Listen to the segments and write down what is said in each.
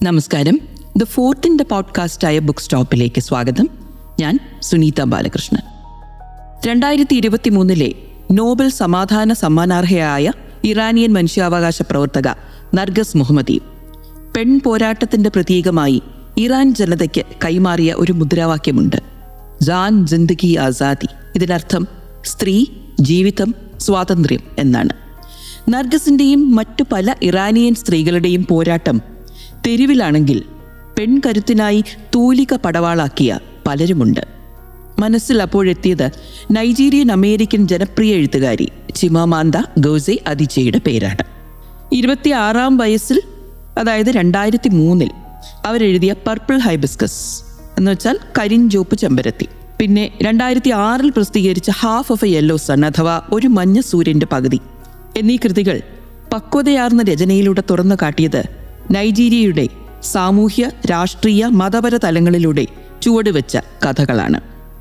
നമസ്കാരം the ഫോർത്തിൻ്റെ പോഡ്കാസ്റ്റായ book സ്റ്റോപ്പിലേക്ക് സ്വാഗതം ഞാൻ സുനീത ബാലകൃഷ്ണൻ രണ്ടായിരത്തി ഇരുപത്തി മൂന്നിലെ നോബൽ സമാധാന സമ്മാനാർഹയായ ഇറാനിയൻ മനുഷ്യാവകാശ പ്രവർത്തക നർഗസ് മുഹമ്മദി പെൺ പോരാട്ടത്തിന്റെ പ്രതീകമായി ഇറാൻ ജനതയ്ക്ക് കൈമാറിയ ഒരു മുദ്രാവാക്യമുണ്ട് ജാൻ ജിന്ദഗി ആസാദി ഇതിനർത്ഥം സ്ത്രീ ജീവിതം സ്വാതന്ത്ര്യം എന്നാണ് നർഗസിന്റെയും മറ്റു പല ഇറാനിയൻ സ്ത്രീകളുടെയും പോരാട്ടം തെരുവിലാണെങ്കിൽ പെൺകരുത്തിനായി തൂലിക പടവാളാക്കിയ പലരുമുണ്ട് മനസ്സിൽ അപ്പോഴെത്തിയത് നൈജീരിയൻ അമേരിക്കൻ ജനപ്രിയ എഴുത്തുകാരി ചിമാമാന്ത ഗോസെ അതിജയുടെ പേരാണ് ഇരുപത്തിയാറാം വയസ്സിൽ അതായത് രണ്ടായിരത്തി മൂന്നിൽ അവരെഴുതിയ പർപ്പിൾ ഹൈബിസ്കസ് എന്ന് വെച്ചാൽ കരിഞ്ചോപ്പ് ചെമ്പരത്തി പിന്നെ രണ്ടായിരത്തി ആറിൽ പ്രസിദ്ധീകരിച്ച half of a yellow sun അഥവാ ഒരു മഞ്ഞ സൂര്യന്റെ പകുതി എന്നീ കൃതികൾ പക്വതയാർന്ന രചനയിലൂടെ തുറന്നു കാട്ടിയത് നൈജീരിയയുടെ സാമൂഹ്യ രാഷ്ട്രീയ മതപര തലങ്ങളിലൂടെ ചുവടുവെച്ച കഥകളാണ്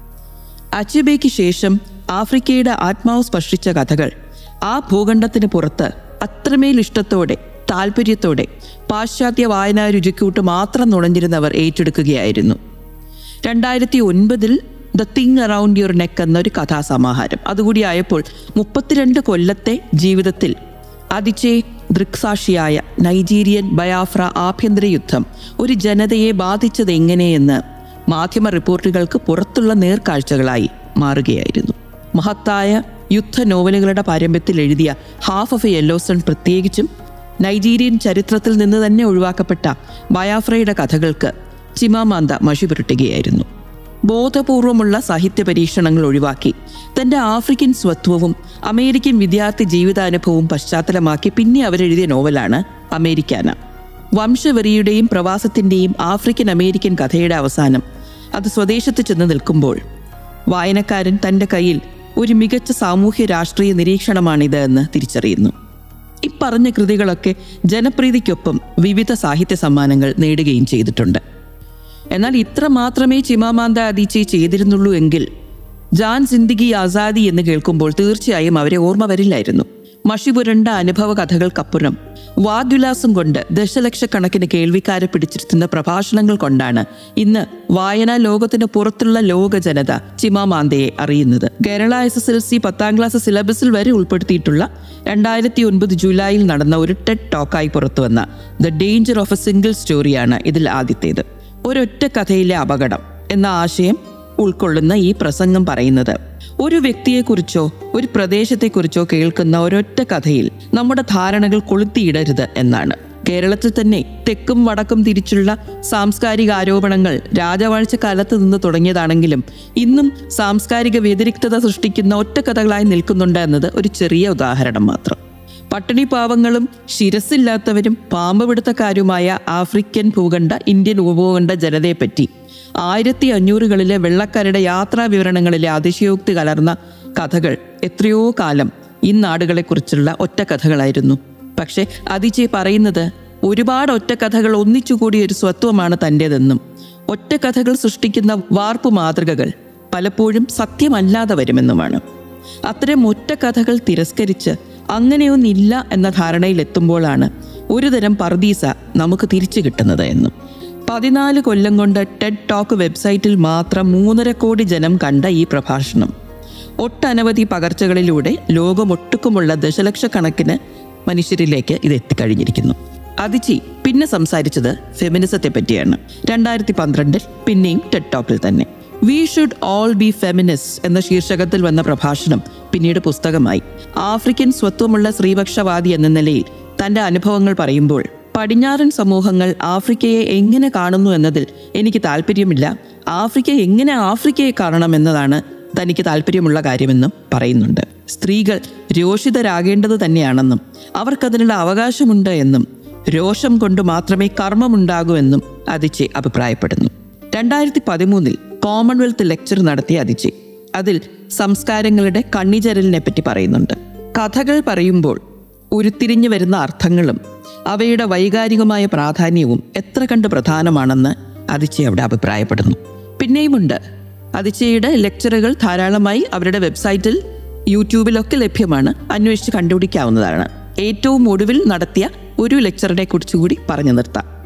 അച്ചബയ്ക്ക് ശേഷം ആഫ്രിക്കയുടെ ആത്മാവ് സ്പർശിച്ച കഥകൾ ആ ഭൂഖണ്ഡത്തിന് പുറത്ത് അത്രമേൽ ഇഷ്ടത്തോടെ താല്പര്യത്തോടെ പാശ്ചാത്യ വായനാ രുചിക്കൂട്ട് മാത്രം നുണഞ്ഞിരുന്നവർ ഏറ്റെടുക്കുകയായിരുന്നു രണ്ടായിരത്തി ഒൻപതിൽ the thing around your neck എന്നൊരു കഥാസമാഹാരം അതുകൂടി ആയപ്പോൾ മുപ്പത്തിരണ്ട് കൊല്ലത്തെ ജീവിതത്തിൽ അതിച്ചേ ദൃക്സാക്ഷിയായ നൈജീരിയൻ ബയാഫ്ര ആഭ്യന്തര യുദ്ധം ഒരു ജനതയെ ബാധിച്ചത് എങ്ങനെയെന്ന് മാധ്യമ റിപ്പോർട്ടുകൾക്ക് പുറത്തുള്ള നേർക്കാഴ്ചകളായി മാറുകയായിരുന്നു മഹത്തായ യുദ്ധ നോവലുകളുടെ പാരമ്യത്തിൽ എഴുതിയ ഹാഫ് ഓഫ് എ യെല്ലോസൺ പ്രത്യേകിച്ചും നൈജീരിയൻ ചരിത്രത്തിൽ നിന്ന് തന്നെ ഒഴിവാക്കപ്പെട്ട ബയാഫ്രയുടെ കഥകൾക്ക് ചിമാമാന്ത മഷി പുരട്ടുകയായിരുന്നു ബോധപൂർവമുള്ള സാഹിത്യ പരീക്ഷണങ്ങൾ ഒഴിവാക്കി തന്റെ ആഫ്രിക്കൻ സ്വത്വവും അമേരിക്കൻ വിദ്യാർത്ഥി ജീവിതാനുഭവവും പശ്ചാത്തലമാക്കി പിന്നെ അവരെഴുതിയ നോവലാണ് അമേരിക്കാന വംശവെറിയുടെയും പ്രവാസത്തിന്റെയും ആഫ്രിക്കൻ അമേരിക്കൻ കഥയുടെ അവസാനം അത് സ്വദേശത്ത് ചെന്ന് നിൽക്കുമ്പോൾ വായനക്കാരൻ തന്റെ കയ്യിൽ ഒരു മികച്ച സാമൂഹ്യ രാഷ്ട്രീയ നിരീക്ഷണമാണിത് എന്ന് തിരിച്ചറിയുന്നു ഇപ്പറഞ്ഞ കൃതികളൊക്കെ ജനപ്രീതിക്കൊപ്പം വിവിധ സാഹിത്യ സമ്മാനങ്ങൾ നേടുകയും ചെയ്തിട്ടുണ്ട് എന്നാൽ ഇത്ര മാത്രമേ ചിമാമാന്ത അദീച്ചെ ചെയ്തിരുന്നുള്ളൂ എങ്കിൽ ജാൻ സിന്ദിഗി ആസാദി എന്ന് കേൾക്കുമ്പോൾ തീർച്ചയായും അവരെ ഓർമ്മ വരില്ലായിരുന്നു മഷിപുരണ്ട അനുഭവ കഥകൾക്കപ്പുറം വാദ്യുലാസം കൊണ്ട് ദശലക്ഷക്കണക്കിന് കേൾവിക്കാരെ പിടിച്ചിരുത്തുന്ന പ്രഭാഷണങ്ങൾ കൊണ്ടാണ് ഇന്ന് വായനാ ലോകത്തിന് പുറത്തുള്ള ലോക ജനത ചിമാമാന്തയെ അറിയുന്നത് Kerala S S L C പത്താം ക്ലാസ് സിലബസിൽ വരെ ഉൾപ്പെടുത്തിയിട്ടുള്ള രണ്ടായിരത്തി ഒൻപത് ജൂലൈയിൽ നടന്ന ഒരു ടെഡ് ടോക്കായി പുറത്തുവന്ന the danger of a single സ്റ്റോറിയാണ് ഇതിൽ ആദ്യത്തേത് ഒരൊറ്റ കഥയിലെ അപകടം എന്ന ആശയം ഉൾക്കൊള്ളുന്ന ഈ പ്രസംഗം പറയുന്നത് ഒരു വ്യക്തിയെക്കുറിച്ചോ ഒരു പ്രദേശത്തെക്കുറിച്ചോ കേൾക്കുന്ന ഒരൊറ്റ കഥയിൽ നമ്മുടെ ധാരണകൾ കൊളുത്തിയിടരുത് എന്നാണ് കേരളത്തിൽ തന്നെ തെക്കും വടക്കും തിരിച്ചുള്ള സാംസ്കാരിക ആരോപണങ്ങൾ രാജവാഴ്ച കാലത്ത് നിന്ന് തുടങ്ങിയതാണെങ്കിലും ഇന്നും സാംസ്കാരിക വ്യതിരിക്തത സൃഷ്ടിക്കുന്ന ഒറ്റ കഥകളായി നിൽക്കുന്നുണ്ട് എന്നത് ഒരു ചെറിയ ഉദാഹരണം മാത്രം പട്ടിണി പാവങ്ങളും ശിരസില്ലാത്തവരും പാമ്പ് പിടുത്തക്കാരുമായ ആഫ്രിക്കൻ ഭൂഖണ്ഡ ഇന്ത്യൻ ഉപഭൂഖണ്ഡ ജനതയെപ്പറ്റി ആയിരത്തി അഞ്ഞൂറുകളിലെ വെള്ളക്കാരുടെ യാത്രാ വിവരണങ്ങളിലെ അതിശയോക്തി കലർന്ന കഥകൾ എത്രയോ കാലം ഈ നാടുകളെക്കുറിച്ചുള്ള ഒറ്റ കഥകളായിരുന്നു പക്ഷെ അതിജെ പറയുന്നത് ഒരുപാട് ഒറ്റ കഥകൾ ഒന്നിച്ചുകൂടിയ ഒരു സ്വത്വമാണ് തൻ്റെതെന്നും ഒറ്റ കഥകൾ സൃഷ്ടിക്കുന്ന വാർപ്പ് മാതൃകകൾ പലപ്പോഴും സത്യമല്ലാതെ വരുമെന്നുമാണ് അത്തരം ഒറ്റ കഥകൾ തിരസ്കരിച്ച് അങ്ങനെയൊന്നില്ല എന്ന ധാരണയിലെത്തുമ്പോഴാണ് ഒരുതരം പർദീസ നമുക്ക് തിരിച്ചു കിട്ടുന്നത് എന്നും പതിനാല് കൊല്ലം കൊണ്ട് ടെഡ് ടോക്ക് വെബ്സൈറ്റിൽ മാത്രം മൂന്നര കോടി ജനം കണ്ട ഈ പ്രഭാഷണം ഒട്ടനവധി പകർച്ചകളിലൂടെ ലോകമൊട്ടുക്കുമുള്ള ദശലക്ഷക്കണക്കിന് മനുഷ്യരിലേക്ക് ഇത് എത്തിക്കഴിഞ്ഞിരിക്കുന്നു അതിച്ചി പിന്നെ സംസാരിച്ചത് ഫെമിനിസത്തെ പറ്റിയാണ് രണ്ടായിരത്തി പന്ത്രണ്ടിൽ പിന്നെയും ടെഡ് ടോക്കിൽ തന്നെ we should all be feminists എന്ന ശീർഷകത്തിൽ വന്ന പ്രഭാഷണം പിന്നീട് പുസ്തകമായി ആഫ്രിക്കൻ സ്വത്വമുള്ള സ്ത്രീപക്ഷവാദി എന്ന നിലയിൽ തന്റെ അനുഭവങ്ങൾ പറയുമ്പോൾ പടിഞ്ഞാറൻ സമൂഹങ്ങൾ ആഫ്രിക്കയെ എങ്ങനെ കാണുന്നു എന്നതിൽ എനിക്ക് താല്പര്യമില്ല ആഫ്രിക്ക എങ്ങനെ ആഫ്രിക്കയെ കാണണം എന്നതാണ് തനിക്ക് താല്പര്യമുള്ള കാര്യമെന്നും പറയുന്നുണ്ട് സ്ത്രീകൾ രോഷിതരാകേണ്ടത് തന്നെയാണെന്നും അവർക്കതിനുള്ള അവകാശമുണ്ട് എന്നും രോഷം കൊണ്ട് മാത്രമേ കർമ്മമുണ്ടാകൂ എന്നും അതിച്ചെ അഭിപ്രായപ്പെടുന്നു രണ്ടായിരത്തി പതിമൂന്നിൽ കോമൺവെൽത്ത് ലെക്ചർ നടത്തിയ അതിച്ചെ അതിൽ സംസ്കാരങ്ങളുടെ കണ്ണിചരലിനെ പറ്റി പറയുന്നുണ്ട് കഥകൾ പറയുമ്പോൾ ഉരുത്തിരിഞ്ഞു വരുന്ന അർത്ഥങ്ങളും അവയുടെ വൈകാരികമായ പ്രാധാന്യവും എത്ര കണ്ട് പ്രധാനമാണെന്ന് അതിച്ചെ അവിടെ അഭിപ്രായപ്പെടുന്നു പിന്നെയുമുണ്ട് അതിച്ചയുടെ ലെക്ചറുകൾ ധാരാളമായി അവരുടെ വെബ്സൈറ്റിൽ യൂട്യൂബിലൊക്കെ ലഭ്യമാണ് അന്വേഷിച്ച് കണ്ടുപിടിക്കാവുന്നതാണ് ഏറ്റവും ഒടുവിൽ നടത്തിയ ഒരു ലെക്ചറിനെ കുറിച്ചുകൂടി പറഞ്ഞു നിർത്താം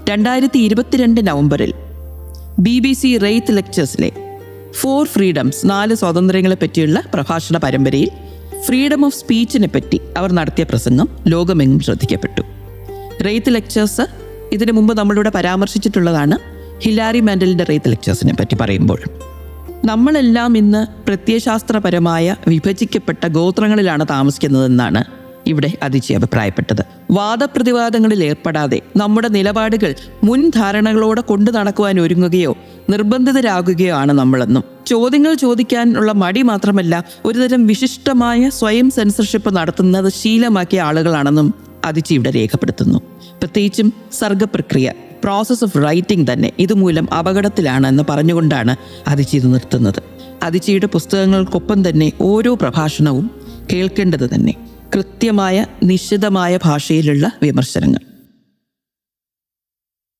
രണ്ടായിരത്തി ഇരുപത്തിരണ്ട് നവംബറിൽ ബി ബി സി റെയ്ത്ത് ലെക്ചേഴ്സിലെ ഫോർ ഫ്രീഡംസ് നാല് സ്വാതന്ത്ര്യങ്ങളെ പറ്റിയുള്ള പ്രഭാഷണ പരമ്പരയിൽ ഫ്രീഡം ഓഫ് സ്പീച്ചിനെ പറ്റി അവർ നടത്തിയ പ്രസംഗം ലോകമെങ്ങും ശ്രദ്ധിക്കപ്പെട്ടു റെയ്ത്ത് ലെക്ചേഴ്സ് ഇതിനു മുമ്പ് നമ്മളിവിടെ പരാമർശിച്ചിട്ടുള്ളതാണ് ഹിലാരി മാൻഡലിൻ്റെ റെയ്ത്ത് ലെക്ചേഴ്സിനെ പറ്റി പറയുമ്പോൾ നമ്മളെല്ലാം ഇന്ന് പ്രത്യയശാസ്ത്രപരമായ വിഭജിക്കപ്പെട്ട ഗോത്രങ്ങളിലാണ് താമസിക്കുന്നതെന്നാണ് ഇവിടെ അതിജി അഭിപ്രായപ്പെട്ടത് വാദപ്രതിവാദങ്ങളിൽ ഏർപ്പെടാതെ നമ്മുടെ നിലപാടുകൾ മുൻ ധാരണകളോടെ കൊണ്ടു നടക്കുവാൻ ഒരുങ്ങുകയോ നിർബന്ധിതരാകുകയോ ആണ് നമ്മളെന്നും ചോദ്യങ്ങൾ ചോദിക്കാനുള്ള മടി മാത്രമല്ല ഒരുതരം വിശിഷ്ടമായ സ്വയം സെൻസർഷിപ്പ് നടത്തുന്നത് ശീലമാക്കിയ ആളുകളാണെന്നും അതിജി ഇവിടെ രേഖപ്പെടുത്തുന്നു പ്രത്യേകിച്ചും സർഗപ്രക്രിയ പ്രോസസ് ഓഫ് റൈറ്റിംഗ് തന്നെ ഇതുമൂലം അപകടത്തിലാണെന്ന് പറഞ്ഞുകൊണ്ടാണ് അതിജി ഇത് നിർത്തുന്നത് അതിജിയുടെ പുസ്തകങ്ങൾക്കൊപ്പം തന്നെ ഓരോ പ്രഭാഷണവും കേൾക്കേണ്ടത് തന്നെ കൃത്യമായ നിശ്ചിതമായ ഭാഷയിലുള്ള വിമർശനങ്ങൾ